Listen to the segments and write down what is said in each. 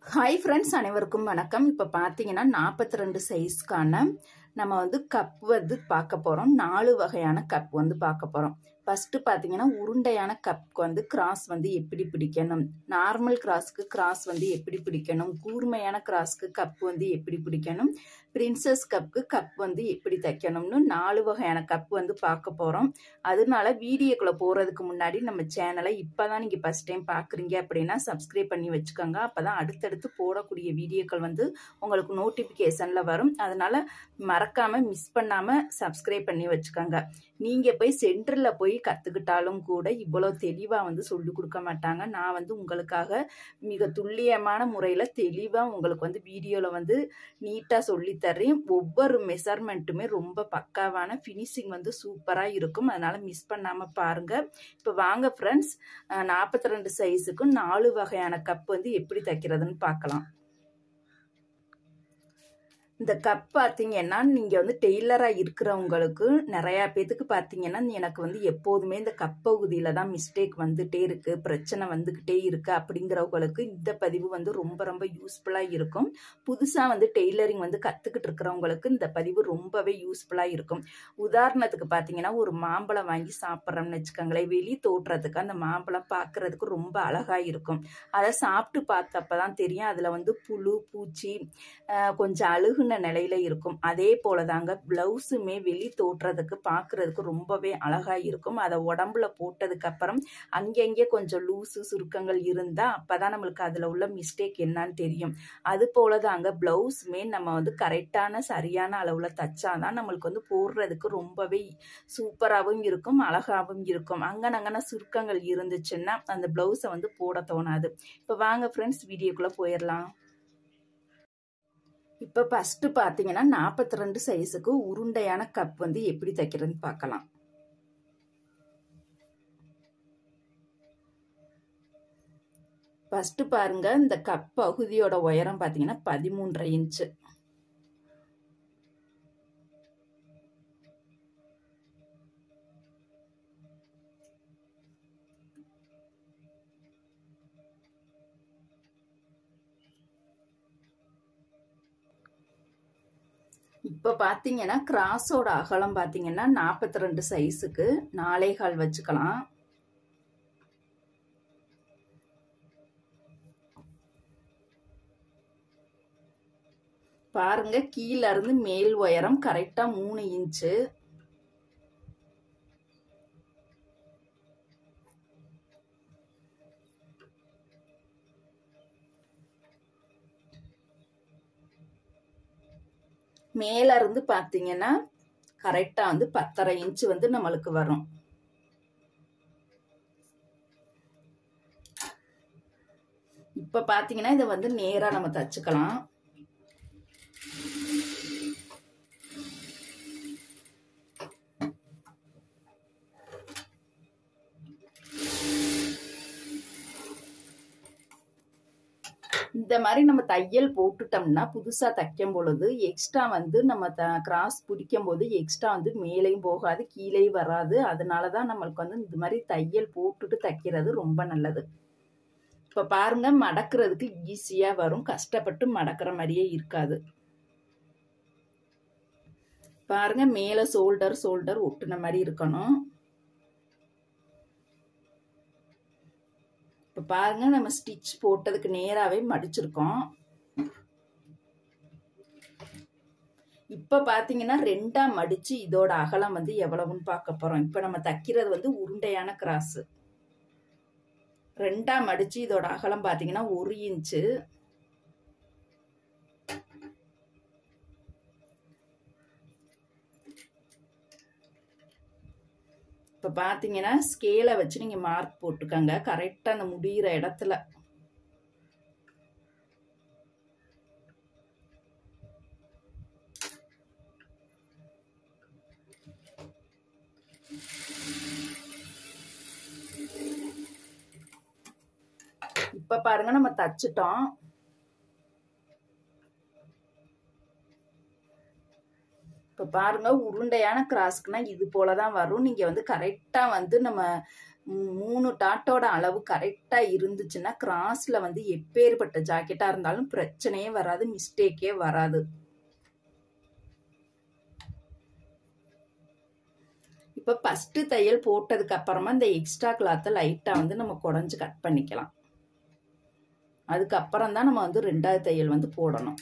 hi friends அனைவருக்கும் வணக்கம் இப்போ பார்த்தீங்கன்னா நாற்பத்தி ரெண்டு சைஸ்க்கான நம்ம வந்து கப் வந்து பார்க்க போகிறோம் நாலு வகையான கப் வந்து பார்க்க போகிறோம் ஃபஸ்ட்டு பார்த்தீங்கன்னா உருண்டையான கப்க்கு வந்து கிராஸ் வந்து எப்படி பிடிக்கணும் நார்மல் கிராஸ்க்கு கிராஸ் வந்து எப்படி பிடிக்கணும் கூர்மையான கிராஸ்க்கு கப் வந்து எப்படி பிடிக்கணும் பிரின்சஸ் கப்புக்கு கப் வந்து எப்படி தைக்கணும்னு நாலு வகையான கப் வந்து பார்க்க போகிறோம் அதனால வீடியோக்குள்ளே போகிறதுக்கு முன்னாடி நம்ம சேனலை இப்போ தான் நீங்கள் ஃபஸ்ட் டைம் பார்க்குறீங்க அப்படின்னா சப்ஸ்கிரைப் பண்ணி வச்சுக்கோங்க அப்போ தான் அடுத்தடுத்து போடக்கூடிய வீடியோக்கள் வந்து உங்களுக்கு நோட்டிஃபிகேஷனில் வரும் அதனால் மறக்காமல் மிஸ் பண்ணாமல் சப்ஸ்கிரைப் பண்ணி வச்சுக்கோங்க நீங்கள் போய் சென்டரில் போய் கற்றுக்கிட்டாலும் கூட இவ்வளோ தெளிவாக வந்து சொல்லி கொடுக்க மாட்டாங்க நான் வந்து உங்களுக்காக மிக துல்லியமான முறையில் தெளிவாக உங்களுக்கு வந்து வீடியோவில் வந்து நீட்டாக சொல்லித்தரேன் ஒவ்வொரு மெஷர்மெண்ட்டுமே ரொம்ப பக்காவான ஃபினிஷிங் வந்து சூப்பராக இருக்கும் அதனால் மிஸ் பண்ணாமல் பாருங்கள் இப்போ வாங்க ஃப்ரெண்ட்ஸ் நாற்பத்தி ரெண்டு சைஸுக்கும் நாலு வகையான கப் வந்து எப்படி தைக்கிறதுன்னு பார்க்கலாம் இந்த கப் பார்த்தீங்கன்னா நீங்கள் வந்து டெய்லராக இருக்கிறவங்களுக்கு நிறையா பேத்துக்கு பார்த்தீங்கன்னா எனக்கு வந்து எப்போதுமே இந்த கப் பகுதியில் தான் மிஸ்டேக் வந்துகிட்டே இருக்குது பிரச்சனை வந்துக்கிட்டே இருக்குது அப்படிங்கிறவங்களுக்கு இந்த பதிவு வந்து ரொம்ப ரொம்ப யூஸ்ஃபுல்லாக இருக்கும் புதுசாக வந்து டெய்லரிங் வந்து கற்றுக்கிட்டு இருக்கிறவங்களுக்கு இந்த பதிவு ரொம்பவே யூஸ்ஃபுல்லாக இருக்கும் உதாரணத்துக்கு பார்த்தீங்கன்னா ஒரு மாம்பழம் வாங்கி சாப்பிட்றோம்னு வச்சுக்கோங்களேன் வெளி தோற்றத்துக்கு அந்த மாம்பழம் பார்க்குறதுக்கு ரொம்ப அழகாக இருக்கும் அதை சாப்பிட்டு பார்த்தப்ப தான் தெரியும் அதில் வந்து புழு பூச்சி கொஞ்சம் அழுகுன நிலையில இருக்கும் அதே போல தாங்க பிளவுஸுமே வெளி தோற்றதுக்கு பார்க்கறதுக்கு ரொம்பவே அழகா இருக்கும் அதை உடம்புல போட்டதுக்கு அப்புறம் அங்கங்கே கொஞ்சம் லூஸு சுருக்கங்கள் இருந்தா அப்பதான் நம்மளுக்கு அதுல உள்ள மிஸ்டேக் என்னன்னு தெரியும் அது போல தாங்க பிளவுஸுமே நம்ம வந்து கரெக்டான சரியான அளவுல தச்சாதான் நம்மளுக்கு வந்து போடுறதுக்கு ரொம்பவே சூப்பராகவும் இருக்கும் அழகாகவும் இருக்கும் அங்கனங்கன சுருக்கங்கள் இருந்துச்சுன்னா அந்த பிளவுஸை வந்து போட தோணாது இப்போ வாங்க ஃப்ரெண்ட்ஸ் வீடியோக்குள்ள போயிடலாம் இப்போ ஃபஸ்ட்டு பார்த்தீங்கன்னா நாற்பத்தி ரெண்டு சைஸுக்கு உருண்டையான கப் வந்து எப்படி தைக்கிறதுன்னு பார்க்கலாம் ஃபஸ்ட்டு பாருங்க இந்த கப் பகுதியோட உயரம் பார்த்தீங்கன்னா பதிமூன்றரை இன்ச்சு இப்போ பார்த்தீங்கன்னா கிராஸோட அகலம் பார்த்தீங்கன்னா நாற்பத்தி ரெண்டு சைஸுக்கு நாலே கால் வச்சுக்கலாம் பாருங்க கீழே இருந்து மேல் உயரம் கரெக்டா மூணு இன்ச்சு மேல இருந்து பார்த்தீங்கன்னா கரெக்டா வந்து பத்தரை இன்ச்சு வந்து நம்மளுக்கு வரும் இப்ப பாத்தீங்கன்னா இதை வந்து நேரா நம்ம தச்சுக்கலாம் இந்த மாதிரி நம்ம தையல் போட்டுட்டோம்னா புதுசாக தைக்கும் பொழுது எக்ஸ்ட்ரா வந்து நம்ம த கிராஸ் பிடிக்கும் போது எக்ஸ்ட்ரா வந்து மேலேயும் போகாது கீழேயும் வராது அதனால தான் நம்மளுக்கு வந்து இந்த மாதிரி தையல் போட்டுட்டு தைக்கிறது ரொம்ப நல்லது இப்போ பாருங்க மடக்கிறதுக்கு ஈஸியாக வரும் கஷ்டப்பட்டு மடக்கிற மாதிரியே இருக்காது பாருங்க மேலே ஷோல்டர் ஷோல்டர் ஒட்டுன மாதிரி இருக்கணும் இப்போ பாருங்க நம்ம ஸ்டிச் போட்டதுக்கு நேராகவே மடிச்சிருக்கோம் இப்போ பார்த்தீங்கன்னா ரெண்டா மடிச்சு இதோட அகலம் வந்து எவ்வளவுன்னு பார்க்க போறோம் இப்போ நம்ம தைக்கிறது வந்து உருண்டையான கிராஸு ரெண்டா மடிச்சு இதோட அகலம் பார்த்தீங்கன்னா ஒரு இன்ச்சு இப்போ பார்த்தீங்கன்னா ஸ்கேலை வச்சு நீங்கள் மார்க் போட்டுக்கோங்க கரெக்டாக அந்த முடிகிற இடத்துல இப்போ பாருங்க நம்ம தச்சுட்டோம் இப்போ பாருங்க உருண்டையான கிராஸ்க்குனா இது போல தான் வரும் நீங்கள் வந்து கரெக்டாக வந்து நம்ம மூணு டாட்டோட அளவு கரெக்டாக இருந்துச்சுன்னா கிராஸில் வந்து எப்பேற்பட்ட ஜாக்கெட்டாக இருந்தாலும் பிரச்சனையே வராது மிஸ்டேக்கே வராது இப்போ ஃபஸ்ட்டு தையல் போட்டதுக்கு அப்புறமா இந்த எக்ஸ்ட்ரா கிளாத்தை லைட்டாக வந்து நம்ம குடஞ்சி கட் பண்ணிக்கலாம் அதுக்கப்புறம் தான் நம்ம வந்து ரெண்டாவது தையல் வந்து போடணும்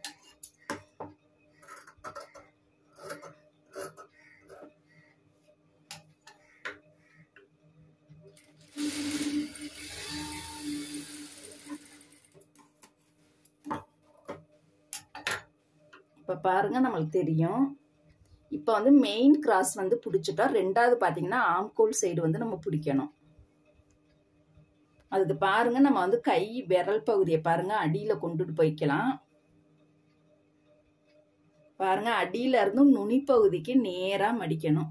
இப்போ பாருங்க நம்மளுக்கு தெரியும் இப்போ வந்து மெயின் கிராஸ் வந்து பிடிச்சிட்டோம் ரெண்டாவது பார்த்தீங்கன்னா ஆம்கோல் சைடு வந்து நம்ம பிடிக்கணும் அதுக்கு பாருங்க நம்ம வந்து கை விரல் பகுதியை பாருங்க அடியில் கொண்டுட்டு போய்க்கலாம் பாருங்க அடியில இருந்தும் நுனி பகுதிக்கு நேரா மடிக்கணும்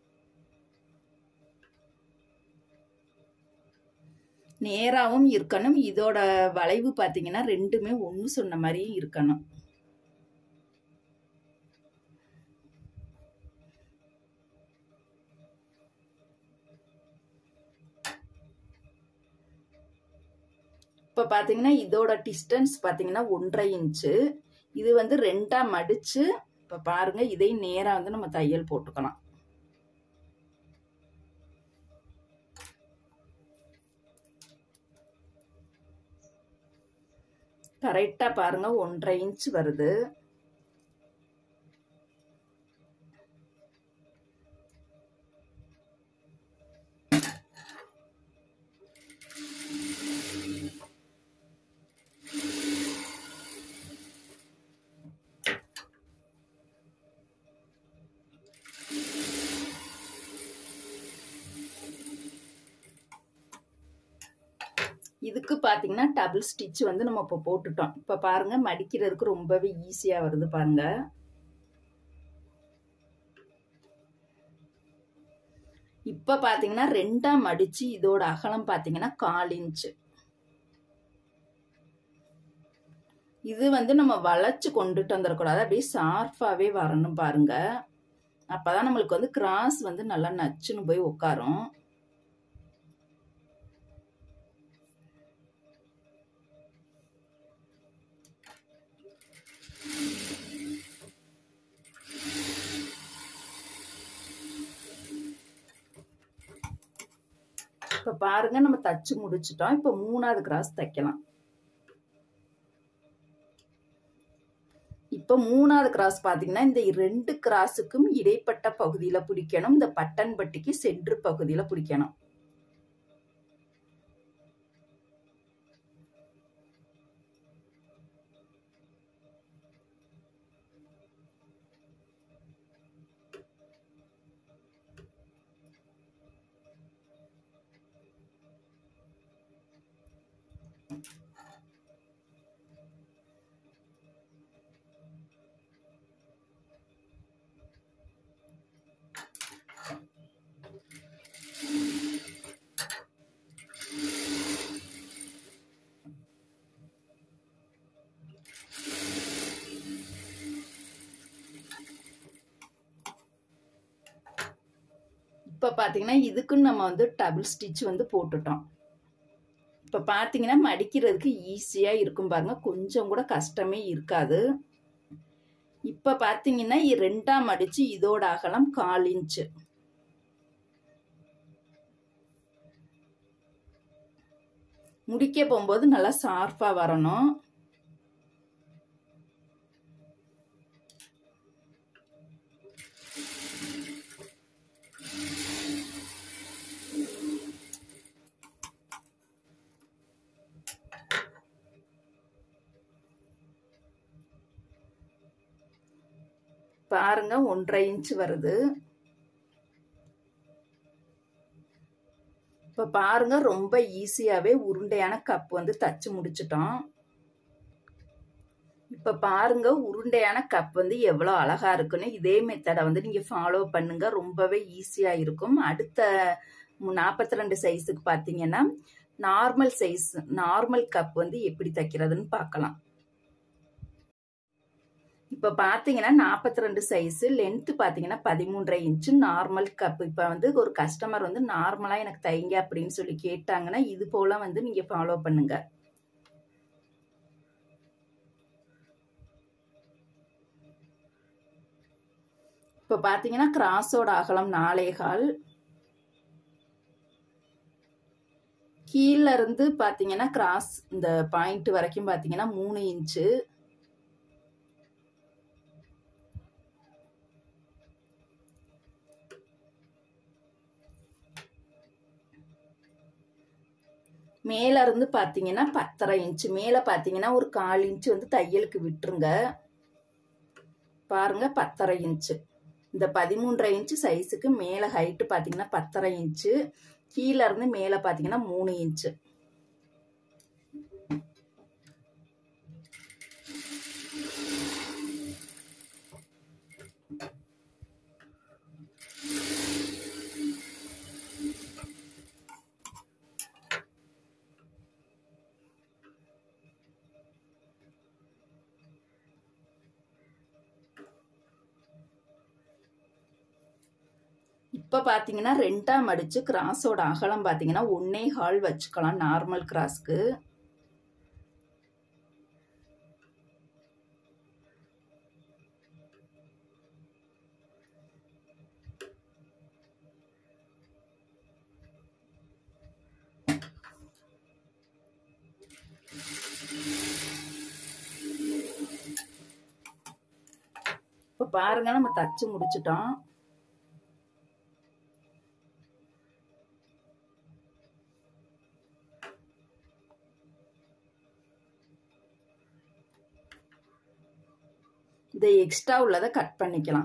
நேராகவும் இருக்கணும் இதோட வளைவு பார்த்தீங்கன்னா ரெண்டுமே ஒன்று சொன்ன மாதிரியும் இருக்கணும் இப்போ பார்த்தீங்கன்னா இதோட டிஸ்டன்ஸ் பார்த்தீங்கன்னா ஒன்றரை இன்ச்சு இது வந்து ரெண்டாக மடித்து இப்போ பாருங்க இதையும் நேராக வந்து நம்ம தையல் போட்டுக்கலாம் கரெக்டாக பாருங்க ஒன்றரை இன்ச் வருது இதுக்கு பார்த்தீங்கன்னா டபுள் ஸ்டிச் வந்து நம்ம இப்போ போட்டுட்டோம் இப்போ பாருங்க மடிக்கிறதுக்கு ரொம்பவே ஈஸியாக வருது பாருங்க இப்போ பார்த்தீங்கன்னா ரெண்டாக மடித்து இதோட அகலம் பார்த்தீங்கன்னா கால் இன்ச்சு இது வந்து நம்ம வளைச்சு கொண்டுட்டு வந்துடக்கூடாது அப்படியே ஷார்ப்பாகவே வரணும் பாருங்க அப்போதான் நம்மளுக்கு வந்து கிராஸ் வந்து நல்லா நச்சுன்னு போய் உட்காரும் இப்போ பாருங்க நம்ம தச்சு முடிச்சிட்டோம் இப்போ மூணாவது கிராஸ் தைக்கலாம் இப்போ மூணாவது கிராஸ் பார்த்தீங்கன்னா இந்த ரெண்டு கிராஸுக்கும் இடைப்பட்ட பகுதியில் பிடிக்கணும் இந்த பட்டன் பட்டிக்கு சென்று பகுதியில் பிடிக்கணும் இப்போ பார்த்தீங்கன்னா இதுக்குன்னு நம்ம வந்து டபுள் ஸ்டிச் வந்து போட்டுட்டோம் இப்போ பார்த்தீங்கன்னா மடிக்கிறதுக்கு ஈஸியாக இருக்கும் பாருங்க கொஞ்சம் கூட கஷ்டமே இருக்காது இப்போ பார்த்தீங்கன்னா ரெண்டாம் மடித்து இதோட அகலம் கால் இன்ச்சு முடிக்க போகும்போது நல்லா ஷார்ப்பாக வரணும் பாருங்க ஒன்றரை இன்ச் வருது இப்போ பாருங்க ரொம்ப ஈஸியாகவே உருண்டையான கப் வந்து தச்சு முடிச்சிட்டோம் இப்போ பாருங்க உருண்டையான கப் வந்து எவ்வளோ அழகா இருக்குன்னு இதே மெத்தடை வந்து நீங்கள் ஃபாலோ பண்ணுங்க ரொம்பவே ஈஸியாக இருக்கும் அடுத்த நாற்பத்தி ரெண்டு சைஸுக்கு பார்த்தீங்கன்னா நார்மல் சைஸ் நார்மல் கப் வந்து எப்படி தைக்கிறதுன்னு பார்க்கலாம் இப்போ பார்த்தீங்கன்னா நாற்பத்தி ரெண்டு சைஸு லென்த்து பார்த்தீங்கன்னா பதிமூன்றரை இன்ச்சு நார்மல் கப் இப்போ வந்து ஒரு கஸ்டமர் வந்து நார்மலாக எனக்கு தைங்க அப்படின்னு சொல்லி கேட்டாங்கன்னா இது போல் வந்து நீங்கள் ஃபாலோ பண்ணுங்க இப்போ பார்த்தீங்கன்னா கிராஸோட அகலம் நாலே கால் கீழே இருந்து பார்த்தீங்கன்னா கிராஸ் இந்த பாயிண்ட் வரைக்கும் பார்த்தீங்கன்னா மூணு இன்ச்சு மேல இருந்து பார்த்தீங்கன்னா பத்தரை இன்ச்சு மேலே பார்த்தீங்கன்னா ஒரு கால் இன்ச்சு வந்து தையலுக்கு விட்டுருங்க பாருங்க பத்தரை இன்ச்சு இந்த பதிமூன்றரை இன்ச்சு சைஸுக்கு மேலே ஹைட்டு பார்த்தீங்கன்னா பத்தரை இன்ச்சு கீழே இருந்து மேலே பார்த்தீங்கன்னா மூணு இன்ச்சு இப்போ பார்த்தீங்கன்னா ரெண்டாம் அடிச்சு கிராஸோட அகலம் பார்த்தீங்கன்னா ஒன்னே ஹால் வச்சுக்கலாம் நார்மல் கிராஸ்க்கு இப்போ பாருங்க நம்ம தச்சு முடிச்சிட்டோம் இதை எக்ஸ்ட்ரா உள்ளதை கட் பண்ணிக்கலாம்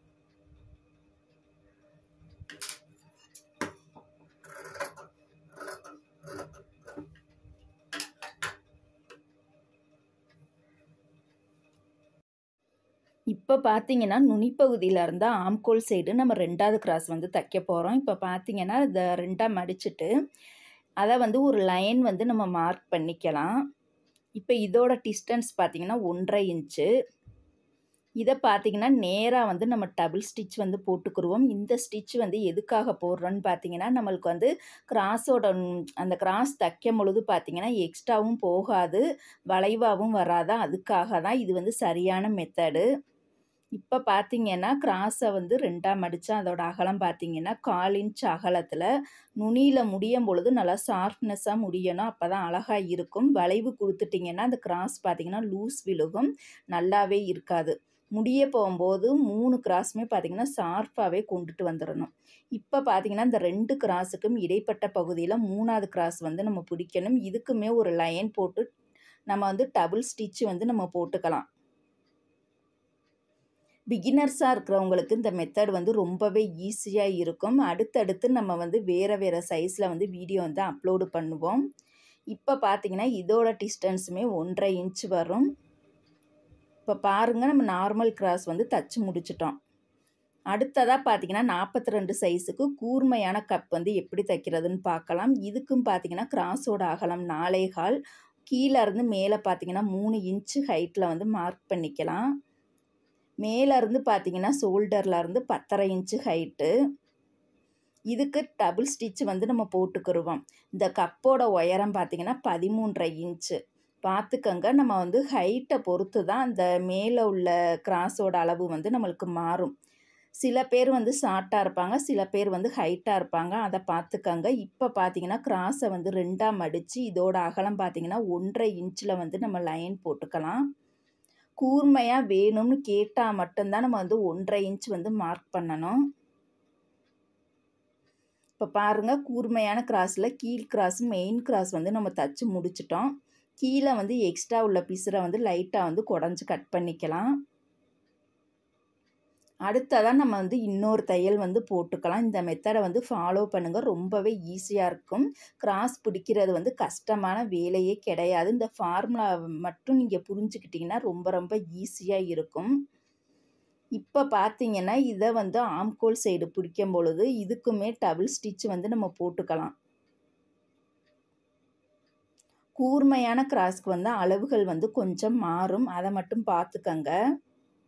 இப்போ பார்த்தீங்கன்னா நுனிப்பகுதியில் இருந்தால் ஆம்கோல் சைடு நம்ம ரெண்டாவது கிராஸ் வந்து தைக்க போகிறோம் இப்போ பார்த்தீங்கன்னா இதை ரெண்டாக மடிச்சுட்டு அதை வந்து ஒரு லைன் வந்து நம்ம மார்க் பண்ணிக்கலாம் இப்போ இதோட டிஸ்டன்ஸ் பார்த்தீங்கன்னா ஒன்றரை இன்ச்சு இதை பார்த்தீங்கன்னா நேராக வந்து நம்ம டபுள் ஸ்டிச் வந்து போட்டுக்குருவோம் இந்த ஸ்டிச் வந்து எதுக்காக போடுறோன்னு பார்த்தீங்கன்னா நம்மளுக்கு வந்து கிராஸோட அந்த கிராஸ் தைக்கும் பொழுது பார்த்தீங்கன்னா எக்ஸ்ட்ராவும் போகாது வளைவாகவும் வராதா அதுக்காக தான் இது வந்து சரியான மெத்தடு இப்போ பார்த்தீங்கன்னா கிராஸை வந்து ரெண்டாக மடித்தா அதோட அகலம் பார்த்தீங்கன்னா கால் இன்ச் அகலத்தில் நுனியில் முடியும் பொழுது நல்லா ஷார்ப்னஸாக முடியணும் அப்போ தான் அழகாக இருக்கும் வளைவு கொடுத்துட்டிங்கன்னா அந்த கிராஸ் பார்த்தீங்கன்னா லூஸ் விழுகும் நல்லாவே இருக்காது முடிய போகும்போது மூணு கிராஸுமே பார்த்தீங்கன்னா ஷார்ப்பாகவே கொண்டுட்டு வந்துடணும் இப்போ பார்த்தீங்கன்னா இந்த ரெண்டு கிராஸுக்கும் இடைப்பட்ட பகுதியில் மூணாவது கிராஸ் வந்து நம்ம பிடிக்கணும் இதுக்குமே ஒரு லைன் போட்டு நம்ம வந்து டபுள் ஸ்டிச்சு வந்து நம்ம போட்டுக்கலாம் பிகினர்ஸாக இருக்கிறவங்களுக்கு இந்த மெத்தட் வந்து ரொம்பவே ஈஸியாக இருக்கும் அடுத்தடுத்து நம்ம வந்து வேறு வேறு சைஸில் வந்து வீடியோ வந்து அப்லோடு பண்ணுவோம் இப்போ பார்த்தீங்கன்னா இதோட டிஸ்டன்ஸுமே ஒன்றரை இன்ச் வரும் இப்போ பாருங்கள் நம்ம நார்மல் கிராஸ் வந்து தச்சு முடிச்சிட்டோம் அடுத்ததாக பார்த்தீங்கன்னா நாற்பத்தி ரெண்டு சைஸுக்கு கூர்மையான கப் வந்து எப்படி தைக்கிறதுன்னு பார்க்கலாம் இதுக்கும் பார்த்தீங்கன்னா கிராஸோட அகலம் நாலே கால் கீழே இருந்து மேலே பார்த்தீங்கன்னா மூணு இன்ச்சு ஹைட்டில் வந்து மார்க் பண்ணிக்கலாம் மேலே இருந்து பார்த்தீங்கன்னா ஷோல்டரில் இருந்து பத்தரை இன்ச்சு ஹைட்டு இதுக்கு டபுள் ஸ்டிச் வந்து நம்ம போட்டுக்கிருவோம் இந்த கப்போட உயரம் பார்த்தீங்கன்னா பதிமூன்றரை இன்ச்சு பார்த்துக்கங்க நம்ம வந்து ஹைட்டை பொறுத்து தான் அந்த மேலே உள்ள கிராஸோட அளவு வந்து நம்மளுக்கு மாறும் சில பேர் வந்து ஷார்ட்டாக இருப்பாங்க சில பேர் வந்து ஹைட்டாக இருப்பாங்க அதை பார்த்துக்கங்க இப்போ பார்த்தீங்கன்னா கிராஸை வந்து ரெண்டாக மடித்து இதோட அகலம் பார்த்தீங்கன்னா ஒன்றரை இன்ச்சில் வந்து நம்ம லைன் போட்டுக்கலாம் கூர்மையாக வேணும்னு கேட்டால் மட்டும்தான் நம்ம வந்து ஒன்றரை இன்ச் வந்து மார்க் பண்ணணும் இப்போ பாருங்கள் கூர்மையான கிராஸில் கீழ் கிராஸ் மெயின் கிராஸ் வந்து நம்ம தச்சு முடிச்சிட்டோம் கீழே வந்து எக்ஸ்ட்ரா உள்ள பிசுரை வந்து லைட்டாக வந்து குடஞ்சி கட் பண்ணிக்கலாம் அடுத்ததாக நம்ம வந்து இன்னொரு தையல் வந்து போட்டுக்கலாம் இந்த மெத்தடை வந்து ஃபாலோ பண்ணுங்கள் ரொம்பவே ஈஸியாக இருக்கும் கிராஸ் பிடிக்கிறது வந்து கஷ்டமான வேலையே கிடையாது இந்த ஃபார்முலா மட்டும் நீங்கள் புரிஞ்சுக்கிட்டிங்கன்னா ரொம்ப ரொம்ப ஈஸியாக இருக்கும் இப்போ பார்த்தீங்கன்னா இதை வந்து ஆம்கோல் சைடு பிடிக்கும் பொழுது இதுக்குமே டபுள் ஸ்டிச் வந்து நம்ம போட்டுக்கலாம் கூர்மையான கிராஸ்க்கு வந்து அளவுகள் வந்து கொஞ்சம் மாறும் அதை மட்டும் பார்த்துக்கங்க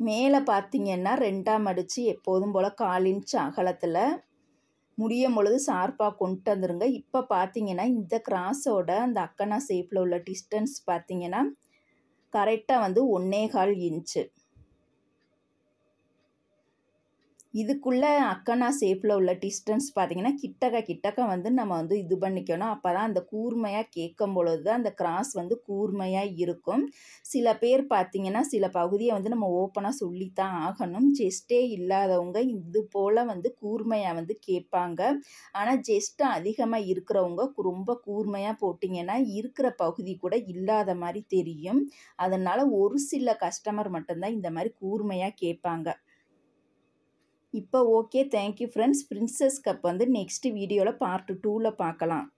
மேலே பார்த்தீங்கன்னா ரெண்டாம் அடித்து எப்போதும் போல் கால் இன்ச் அகலத்தில் முடியும் பொழுது ஷார்ப்பாக கொண்டு வந்துருங்க இப்போ பார்த்தீங்கன்னா இந்த கிராஸோட அந்த அக்கனா ஷேப்பில் உள்ள டிஸ்டன்ஸ் பார்த்தீங்கன்னா கரெக்டாக வந்து ஒன்னே கால் இன்ச்சு இதுக்குள்ளே அக்கனா ஷேப்பில் உள்ள டிஸ்டன்ஸ் பார்த்தீங்கன்னா கிட்டக்க கிட்டக்க வந்து நம்ம வந்து இது பண்ணிக்கணும் அப்போ தான் அந்த கூர்மையாக கேட்கும் பொழுது அந்த கிராஸ் வந்து கூர்மையாக இருக்கும் சில பேர் பார்த்தீங்கன்னா சில பகுதியை வந்து நம்ம ஓப்பனாக சொல்லித்தான் ஆகணும் ஜெஸ்டே இல்லாதவங்க இது போல் வந்து கூர்மையாக வந்து கேட்பாங்க ஆனால் ஜெஸ்ட்டு அதிகமாக இருக்கிறவங்க ரொம்ப கூர்மையாக போட்டிங்கன்னா இருக்கிற பகுதி கூட இல்லாத மாதிரி தெரியும் அதனால் ஒரு சில கஸ்டமர் மட்டும்தான் இந்த மாதிரி கூர்மையாக கேட்பாங்க இப்போ okay thank you friends princess cup வந்து நெக்ஸ்ட் வீடியோவில் பார்ட் டூவில் பார்க்கலாம்